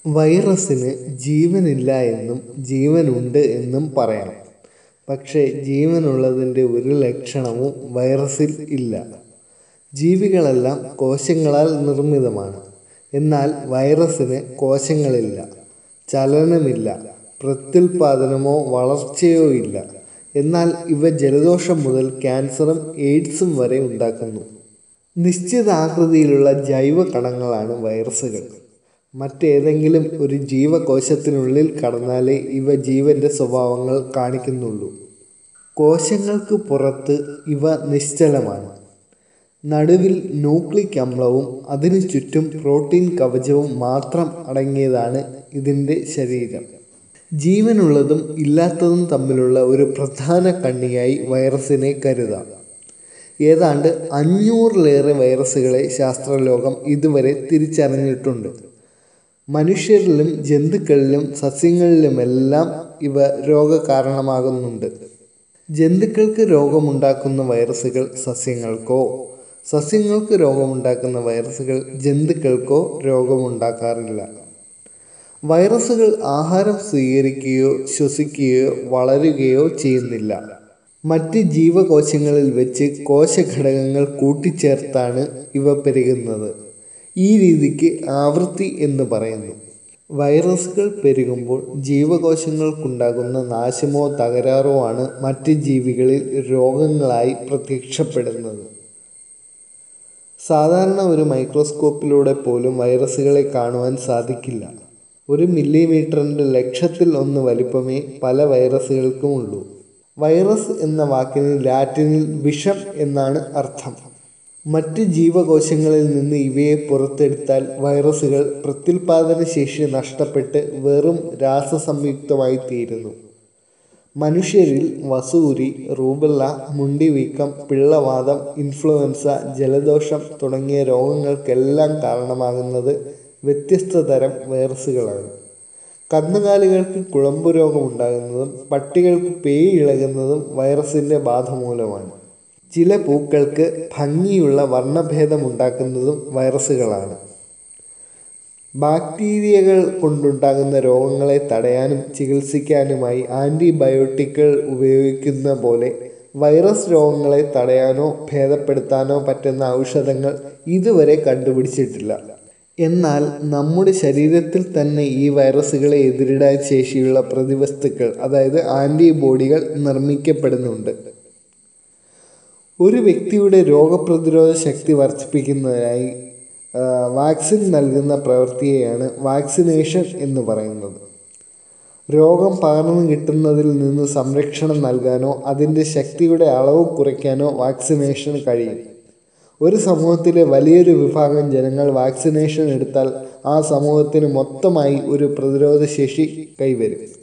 വൈറസിന് ജീവനില്ല എന്നും ജീവനുണ്ട് എന്നും പറയാം പക്ഷേ ജീവനുള്ളതിൻ്റെ ഒരു ലക്ഷണവും വൈറസിൽ ഇല്ല ജീവികളെല്ലാം കോശങ്ങളാൽ നിർമ്മിതമാണ് എന്നാൽ വൈറസിന് കോശങ്ങളില്ല ചലനമില്ല പ്രത്യുൽപാദനമോ വളർച്ചയോ ഇല്ല എന്നാൽ ഇവ ജലദോഷം മുതൽ ക്യാൻസറും എയ്ഡ്സും വരെ ഉണ്ടാക്കുന്നു നിശ്ചിത ആകൃതിയിലുള്ള ജൈവ കണങ്ങളാണ് വൈറസുകൾ മറ്റേതെങ്കിലും ഒരു ജീവകോശത്തിനുള്ളിൽ കടന്നാലേ ഇവ ജീവൻ്റെ സ്വഭാവങ്ങൾ കാണിക്കുന്നുള്ളൂ കോശങ്ങൾക്ക് പുറത്ത് ഇവ നിശ്ചലമാണ് നടുവിൽ ന്യൂക്ലിക് അമ്ലവും അതിനു ചുറ്റും പ്രോട്ടീൻ കവചവും മാത്രം അടങ്ങിയതാണ് ഇതിൻ്റെ ശരീരം ജീവനുള്ളതും ഇല്ലാത്തതും തമ്മിലുള്ള ഒരു പ്രധാന കണ്ണിയായി വൈറസിനെ കരുതാം ഏതാണ്ട് അഞ്ഞൂറിലേറെ വൈറസുകളെ ശാസ്ത്രലോകം ഇതുവരെ തിരിച്ചറിഞ്ഞിട്ടുണ്ട് മനുഷ്യരിലും ജന്തുക്കളിലും സസ്യങ്ങളിലുമെല്ലാം ഇവ രോഗകാരണമാകുന്നുണ്ട് ജന്തുക്കൾക്ക് രോഗമുണ്ടാക്കുന്ന വൈറസുകൾ സസ്യങ്ങൾക്കോ സസ്യങ്ങൾക്ക് രോഗമുണ്ടാക്കുന്ന വൈറസുകൾ ജന്തുക്കൾക്കോ രോഗമുണ്ടാക്കാറില്ല വൈറസുകൾ ആഹാരം സ്വീകരിക്കുകയോ ശ്വസിക്കുകയോ വളരുകയോ ചെയ്യുന്നില്ല മറ്റ് ജീവകോശങ്ങളിൽ വെച്ച് കോശഘടകങ്ങൾ കൂട്ടിച്ചേർത്താണ് ഇവ പെരുകുന്നത് ഈ രീതിക്ക് ആവൃത്തി എന്ന് പറയുന്നു വൈറസുകൾ പെരുകുമ്പോൾ ജീവകോശങ്ങൾക്കുണ്ടാകുന്ന നാശമോ തകരാറോ ആണ് മറ്റ് ജീവികളിൽ രോഗങ്ങളായി പ്രത്യക്ഷപ്പെടുന്നത് സാധാരണ ഒരു മൈക്രോസ്കോപ്പിലൂടെ പോലും വൈറസുകളെ കാണുവാൻ സാധിക്കില്ല ഒരു മില്ലിമീറ്ററിൻ്റെ ലക്ഷത്തിൽ ഒന്ന് വലിപ്പമേ പല വൈറസുകൾക്കുമുള്ളൂ വൈറസ് എന്ന വാക്കിന് ലാറ്റിനിൽ വിഷം എന്നാണ് അർത്ഥം മറ്റ് ജീവകോശങ്ങളിൽ നിന്ന് ഇവയെ പുറത്തെടുത്താൽ വൈറസുകൾ പ്രത്യുൽപാദന ശേഷി നഷ്ടപ്പെട്ട് വെറും രാസസംയുക്തമായി തീരുന്നു മനുഷ്യരിൽ വസൂരി റൂബല്ല മുണ്ടിവീക്കം പിള്ളവാതം ഇൻഫ്ലുവൻസ ജലദോഷം തുടങ്ങിയ രോഗങ്ങൾക്കെല്ലാം കാരണമാകുന്നത് വ്യത്യസ്ത തരം വൈറസുകളാണ് കന്നുകാലികൾക്ക് കുളമ്പു രോഗമുണ്ടാകുന്നതും പട്ടികൾക്ക് പേയ് ഇളകുന്നതും വൈറസിൻ്റെ ബാധ മൂലമാണ് ചില പൂക്കൾക്ക് ഭംഗിയുള്ള വർണ്ണഭേദമുണ്ടാക്കുന്നതും വൈറസുകളാണ് ബാക്ടീരിയകൾ കൊണ്ടുണ്ടാകുന്ന രോഗങ്ങളെ തടയാനും ചികിത്സിക്കാനുമായി ആൻറ്റിബയോട്ടിക്കുകൾ ഉപയോഗിക്കുന്ന പോലെ വൈറസ് രോഗങ്ങളെ തടയാനോ ഭേദപ്പെടുത്താനോ പറ്റുന്ന ഔഷധങ്ങൾ ഇതുവരെ കണ്ടുപിടിച്ചിട്ടില്ല എന്നാൽ നമ്മുടെ ശരീരത്തിൽ തന്നെ ഈ വൈറസുകളെ എതിരിടാൻ ശേഷിയുള്ള പ്രതിവസ്തുക്കൾ അതായത് ആൻറ്റിബോഡികൾ നിർമ്മിക്കപ്പെടുന്നുണ്ട് ഒരു വ്യക്തിയുടെ രോഗപ്രതിരോധ ശക്തി വർദ്ധിപ്പിക്കുന്നതിനായി വാക്സിൻ നൽകുന്ന പ്രവൃത്തിയെയാണ് വാക്സിനേഷൻ എന്ന് പറയുന്നത് രോഗം പകർന്നു കിട്ടുന്നതിൽ നിന്ന് സംരക്ഷണം നൽകാനോ അതിൻ്റെ ശക്തിയുടെ അളവ് കുറയ്ക്കാനോ വാക്സിനേഷൻ കഴിയും ഒരു സമൂഹത്തിലെ വലിയൊരു വിഭാഗം ജനങ്ങൾ വാക്സിനേഷൻ എടുത്താൽ ആ സമൂഹത്തിന് മൊത്തമായി ഒരു പ്രതിരോധശേഷി കൈവരും